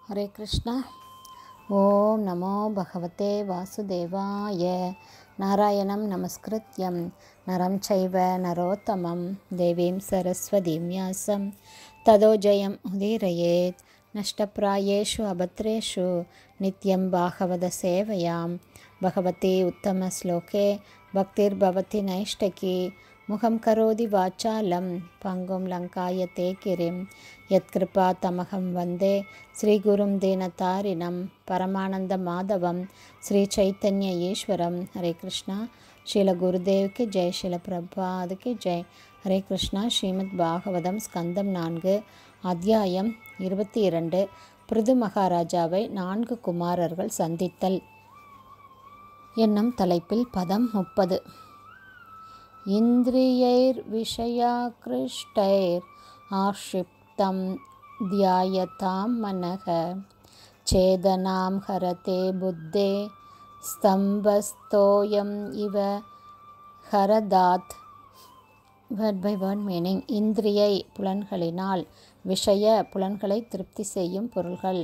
ஹரே கிருஷ்ணா ஓம் நமோ பகவதே வாசுதேவாய நாராயணம் நமஸ்கிருத்யம் நரம் சைவ நரோத்தமம் தேவீம் சரஸ்வதீம் யாசம் ததோ ஜெயம் உதீரயேத் நஷ்டப்பிராயேஷு அபத்ரேஷு நித்யம் பாகவத சேவையாம் பகவதி உத்தமஸ்லோகே பக்திர்பவதி நைஷ்டகி முகம் கரோதி வாச்சாலம் பங்கும் லங்காயத்தே கிரிம் யத்கிருபா தமகம் வந்தே ஸ்ரீகுரும் தீனதாரிணம் பரமானந்த மாதவம் ஸ்ரீ சைத்தன்ய ஈஸ்வரம் ஹரே கிருஷ்ணா ஸ்ரீல குருதேவ்க்கு ஜெய் ஸ்ரீல பிரபாதுக்கு ஜெய் ஹரே கிருஷ்ணா ஸ்ரீமத் பாகவதம் ஸ்கந்தம் நான்கு அத்தியாயம் இருபத்தி இரண்டு பிருது மகாராஜாவை நான்கு குமாரர்கள் சந்தித்தல் என்னும் தலைப்பில் பதம் முப்பது इन्द्रियैर्विषयाकृष्टैर् आक्षिप्तं ध्यायतां मनः चेदनां हरते बुद्धे स्तम्भस्थोऽयम् इव ஹரதாத் வேர்ட் பை வேர்ட் மீனிங் இந்திரியை புலன்களினால் விஷய புலன்களை திருப்தி செய்யும் பொருள்கள்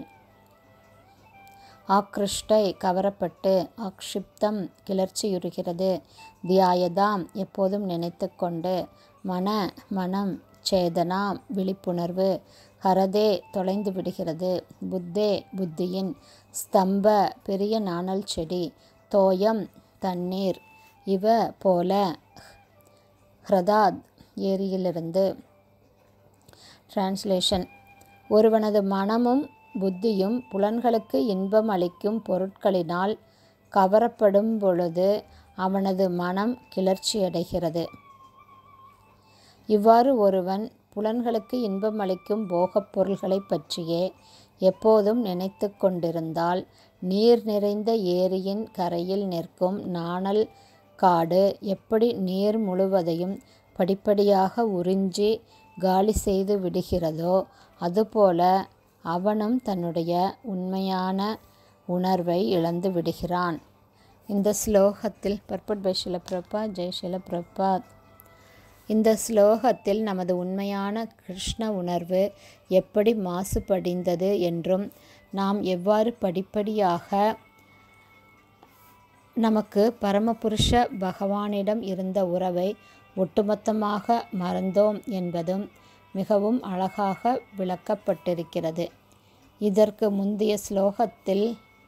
ஆக்ருஷ்டை கவரப்பட்டு ஆக்ஷிப்தம் கிளர்ச்சியுறுகிறது தியாயதாம் எப்போதும் நினைத்து கொண்டு மன மனம் சேதனாம் விழிப்புணர்வு ஹரதே தொலைந்து விடுகிறது புத்தே புத்தியின் ஸ்தம்ப பெரிய நாணல் செடி தோயம் தண்ணீர் இவ போல ஹ்ரதாத் ஏரியிலிருந்து டிரான்ஸ்லேஷன் ஒருவனது மனமும் புத்தியும் புலன்களுக்கு இன்பம் அளிக்கும் பொருட்களினால் கவரப்படும் பொழுது அவனது மனம் கிளர்ச்சியடைகிறது இவ்வாறு ஒருவன் புலன்களுக்கு இன்பம் அளிக்கும் போகப் பொருள்களை பற்றியே எப்போதும் நினைத்து கொண்டிருந்தால் நீர் நிறைந்த ஏரியின் கரையில் நிற்கும் நாணல் காடு எப்படி நீர் முழுவதையும் படிப்படியாக உறிஞ்சி காலி செய்து விடுகிறதோ அதுபோல அவனும் தன்னுடைய உண்மையான உணர்வை இழந்து விடுகிறான் இந்த ஸ்லோகத்தில் பர்பட் பை ஷிலப்பிரபா ஜெய் ஷிலப்பிரபாத் இந்த ஸ்லோகத்தில் நமது உண்மையான கிருஷ்ண உணர்வு எப்படி மாசுபடிந்தது என்றும் நாம் எவ்வாறு படிப்படியாக நமக்கு பரமபுருஷ பகவானிடம் இருந்த உறவை ஒட்டுமொத்தமாக மறந்தோம் என்பதும் மிகவும் அழகாக விளக்கப்பட்டிருக்கிறது இதற்கு முந்தைய ஸ்லோகத்தில்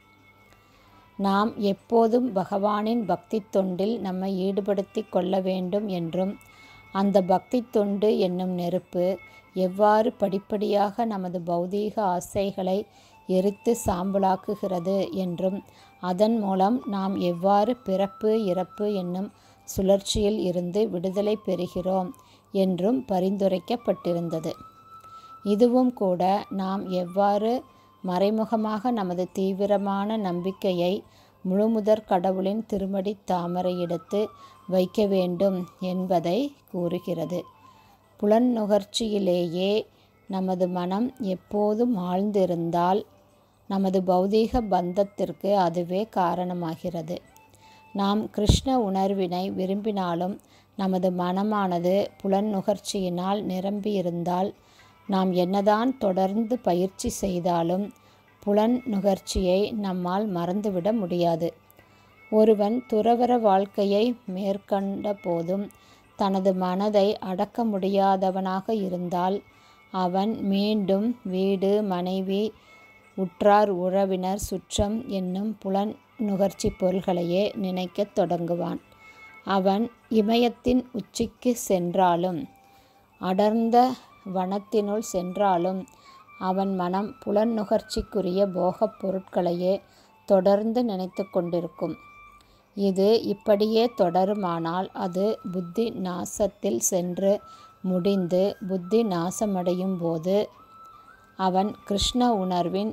நாம் எப்போதும் பகவானின் பக்தி தொண்டில் நம்மை ஈடுபடுத்தி கொள்ள வேண்டும் என்றும் அந்த பக்தி தொண்டு என்னும் நெருப்பு எவ்வாறு படிப்படியாக நமது பௌதீக ஆசைகளை எரித்து சாம்பலாக்குகிறது என்றும் அதன் மூலம் நாம் எவ்வாறு பிறப்பு இறப்பு என்னும் சுழற்சியில் இருந்து விடுதலை பெறுகிறோம் என்றும் பரிந்துரைக்கப்பட்டிருந்தது இதுவும் கூட நாம் எவ்வாறு மறைமுகமாக நமது தீவிரமான நம்பிக்கையை முழுமுதற் கடவுளின் திருமடி தாமரையிடத்து வைக்க வேண்டும் என்பதை கூறுகிறது புலன் நுகர்ச்சியிலேயே நமது மனம் எப்போதும் ஆழ்ந்திருந்தால் நமது பௌதீக பந்தத்திற்கு அதுவே காரணமாகிறது நாம் கிருஷ்ண உணர்வினை விரும்பினாலும் நமது மனமானது புலன் நுகர்ச்சியினால் நிரம்பியிருந்தால் நாம் என்னதான் தொடர்ந்து பயிற்சி செய்தாலும் புலன் நுகர்ச்சியை நம்மால் மறந்துவிட முடியாது ஒருவன் துறவர வாழ்க்கையை மேற்கொண்ட போதும் தனது மனதை அடக்க முடியாதவனாக இருந்தால் அவன் மீண்டும் வீடு மனைவி உற்றார் உறவினர் சுற்றம் என்னும் புலன் நுகர்ச்சி பொருள்களையே நினைக்கத் தொடங்குவான் அவன் இமயத்தின் உச்சிக்கு சென்றாலும் அடர்ந்த வனத்தினுள் சென்றாலும் அவன் மனம் புலன் நுகர்ச்சிக்குரிய போகப் பொருட்களையே தொடர்ந்து நினைத்து கொண்டிருக்கும் இது இப்படியே தொடருமானால் அது புத்தி நாசத்தில் சென்று முடிந்து புத்தி நாசமடையும் போது அவன் கிருஷ்ண உணர்வின்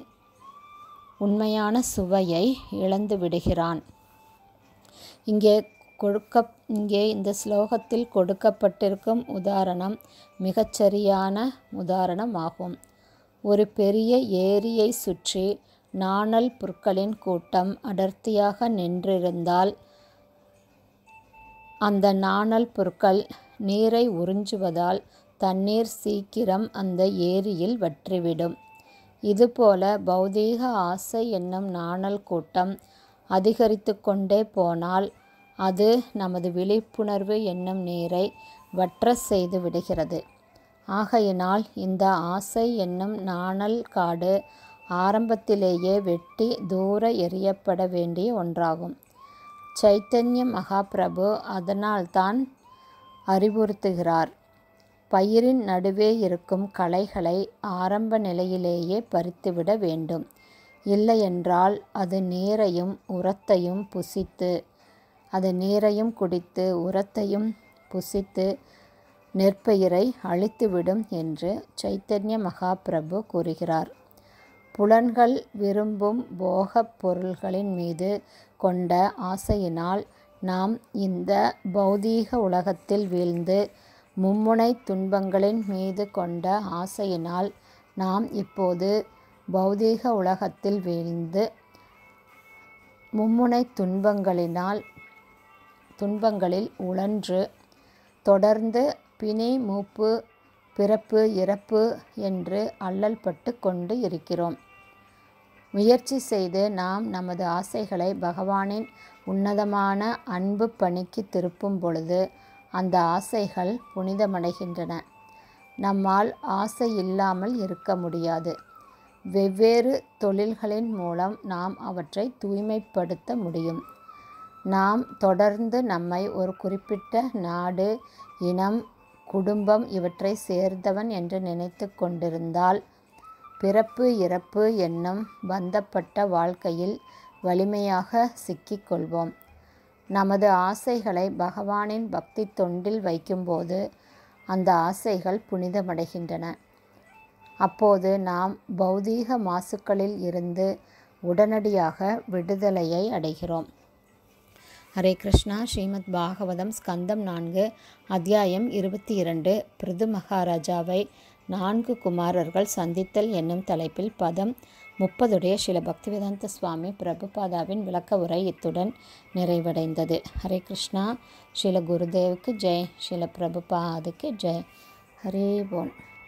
உண்மையான சுவையை இழந்து விடுகிறான் இங்கே கொடுக்க இங்கே இந்த ஸ்லோகத்தில் கொடுக்கப்பட்டிருக்கும் உதாரணம் மிகச்சரியான உதாரணம் ஆகும் ஒரு பெரிய ஏரியை சுற்றி நாணல் புற்களின் கூட்டம் அடர்த்தியாக நின்றிருந்தால் அந்த நாணல் புற்கள் நீரை உறிஞ்சுவதால் தண்ணீர் சீக்கிரம் அந்த ஏரியில் வற்றிவிடும் இதுபோல பௌதீக ஆசை என்னும் நாணல் கூட்டம் அதிகரித்து கொண்டே போனால் அது நமது விழிப்புணர்வு என்னும் நீரை வற்ற செய்து விடுகிறது ஆகையினால் இந்த ஆசை என்னும் நாணல் காடு ஆரம்பத்திலேயே வெட்டி தூர எறியப்பட வேண்டிய ஒன்றாகும் சைத்தன்ய மகாபிரபு அதனால்தான் அறிவுறுத்துகிறார் பயிரின் நடுவே இருக்கும் களைகளை ஆரம்ப நிலையிலேயே பறித்துவிட வேண்டும் இல்லையென்றால் அது நீரையும் உரத்தையும் புசித்து அது நீரையும் குடித்து உரத்தையும் புசித்து நெற்பயிரை அழித்துவிடும் என்று சைத்தன்ய மகாபிரபு கூறுகிறார் புலன்கள் விரும்பும் போகப் பொருள்களின் மீது கொண்ட ஆசையினால் நாம் இந்த பௌதீக உலகத்தில் வீழ்ந்து மும்முனை துன்பங்களின் மீது கொண்ட ஆசையினால் நாம் இப்போது பௌதீக உலகத்தில் வீழ்ந்து மும்முனை துன்பங்களினால் துன்பங்களில் உழன்று தொடர்ந்து பிணி மூப்பு பிறப்பு இறப்பு என்று அல்லல்பட்டு கொண்டு இருக்கிறோம் முயற்சி செய்து நாம் நமது ஆசைகளை பகவானின் உன்னதமான அன்பு பணிக்கு திருப்பும் பொழுது அந்த ஆசைகள் புனிதமடைகின்றன நம்மால் ஆசை இல்லாமல் இருக்க முடியாது வெவ்வேறு தொழில்களின் மூலம் நாம் அவற்றை தூய்மைப்படுத்த முடியும் நாம் தொடர்ந்து நம்மை ஒரு குறிப்பிட்ட நாடு இனம் குடும்பம் இவற்றை சேர்ந்தவன் என்று நினைத்து கொண்டிருந்தால் பிறப்பு இறப்பு என்னும் பந்தப்பட்ட வாழ்க்கையில் வலிமையாக சிக்கிக்கொள்வோம் நமது ஆசைகளை பகவானின் பக்தி தொண்டில் வைக்கும்போது அந்த ஆசைகள் புனிதமடைகின்றன அப்போது நாம் பௌதீக மாசுக்களில் இருந்து உடனடியாக விடுதலையை அடைகிறோம் ஹரே கிருஷ்ணா ஸ்ரீமத் பாகவதம் ஸ்கந்தம் நான்கு அத்தியாயம் இருபத்தி இரண்டு பிருது மகாராஜாவை நான்கு குமாரர்கள் சந்தித்தல் என்னும் தலைப்பில் பதம் முப்பதுடைய ஸ்ரீல பக்திவேதாந்த சுவாமி பிரபுபாதாவின் விளக்க உரை இத்துடன் நிறைவடைந்தது ஹரே கிருஷ்ணா ஸ்ரீல குருதேவுக்கு ஜெய் ஸ்ரீல பிரபுபாதுக்கு ஜெய் ஹரே போன்